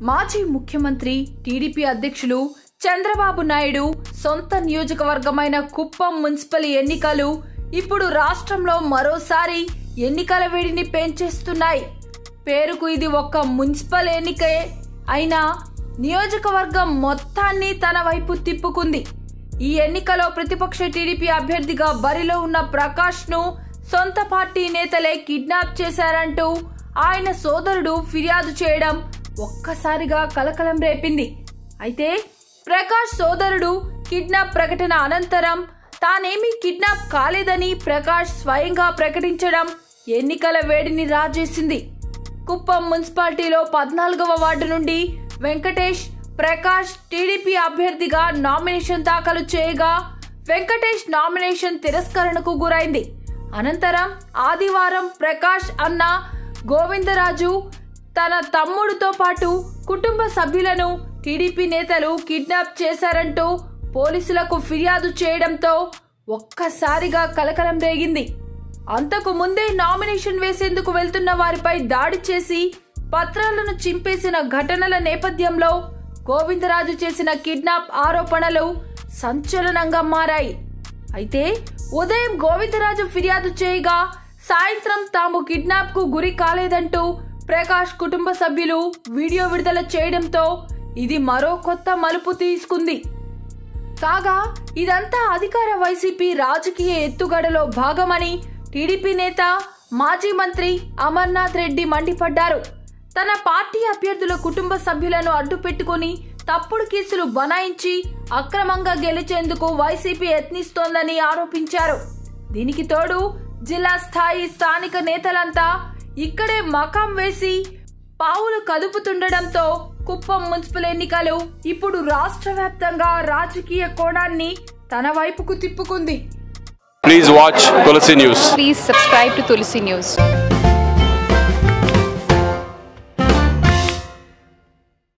మాజీ ముఖ్యమంత్రి టీడీపీ అధ్యక్షులు చంద్రబాబు నాయుడు సొంత నియోజకవర్గమైన కుప్పం మున్సిపల్ ఎన్నికలు ఇప్పుడు రాష్ట్రంలో మరోసారి ఎన్నికల వేడిని పెంచేస్తున్నాయి పేరుకు ఇది ఒక్క మున్సిపల్ ఎన్నికే అయినా నియోజకవర్గం మొత్తాన్ని తన వైపు తిప్పుకుంది ఈ ఎన్నికలో ప్రతిపక్ష టీడీపీ అభ్యర్థిగా బరిలో ఉన్న ప్రకాష్ ను సొంత పార్టీ నేతలే కిడ్నాప్ చేశారంటూ ఆయన సోదరుడు ఫిర్యాదు చేయడం ఒక్కసారిగా కలకలం రేపింది అయితే ప్రకాష్ సోదరుడు కిడ్నాప్ ప్రకటన అనంతరం తానేమీ కిడ్నాప్ కాలేదని ప్రకాష్ స్వయంగా ప్రకటించడం ఎన్నికల వేడిని రాజేసింది కుప్పం మున్సిపాలిటీలో పద్నాలుగవ వార్డు నుండి వెంకటేష్ ప్రకాష్ టీడీపీ అభ్యర్థిగా నామినేషన్ దాఖలు చేయగా వెంకటేష్ నామినేషన్ తిరస్కరణకు గురైంది అనంతరం ఆదివారం ప్రకాష్ అన్న గోవిందరాజు తన తమ్ముడితో పాటు కుటుంబ సభ్యులను టీడీపీ నేతలు కిడ్నాప్ చేశారంటూ పోలీసులకు ఫిర్యాదు చేయడంతో ఒక్కసారిగా కలకలం రేగింది అంతకు ముందే నామినేషన్ వేసేందుకు వెళ్తున్న వారిపై దాడి చేసి పత్రాలను చింపేసిన ఘటనల నేపథ్యంలో గోవిందరాజు చేసిన కిడ్నాప్ ఆరోపణలు సంచలనంగా మారాయి అయితే ఉదయం గోవిందరాజు ఫిర్యాదు చేయగా సాయంత్రం తాము కిడ్నాప్ కు గురి కాలేదంటూ ప్రకాష్ కుటుంబ సభ్యులు వీడియో విడుదల చేయడంతో ఇది మరో కొత్త మలుపు తీసుకుంది కాగా ఇదంతా అధికార వైసీపీ రాజకీయ ఎత్తుగడలో భాగమని టీడీపీ నేత మాజీ మంత్రి అమర్నాథ్ రెడ్డి మండిపడ్డారు తన పార్టీ అభ్యర్థుల కుటుంబ సభ్యులను అడ్డుపెట్టుకుని తప్పుడు కేసులు బనాయించి అక్రమంగా గెలిచేందుకు వైసీపీ యత్నిస్తోందని ఆరోపించారు దీనికి తోడు జిల్లా స్థాయి స్థానిక నేతలంతా ఇక్కడే మకాం వేసి పావులు కదుపుతుండడంతో కుప్పం మున్సిపల్ ఎన్నికలు ఇప్పుడు రాష్ట్ర వ్యాప్తంగా రాజకీయ కోణాన్ని తన వైపుకు తిప్పుకుంది Please watch Tulsi News. Please subscribe to Tulsi News.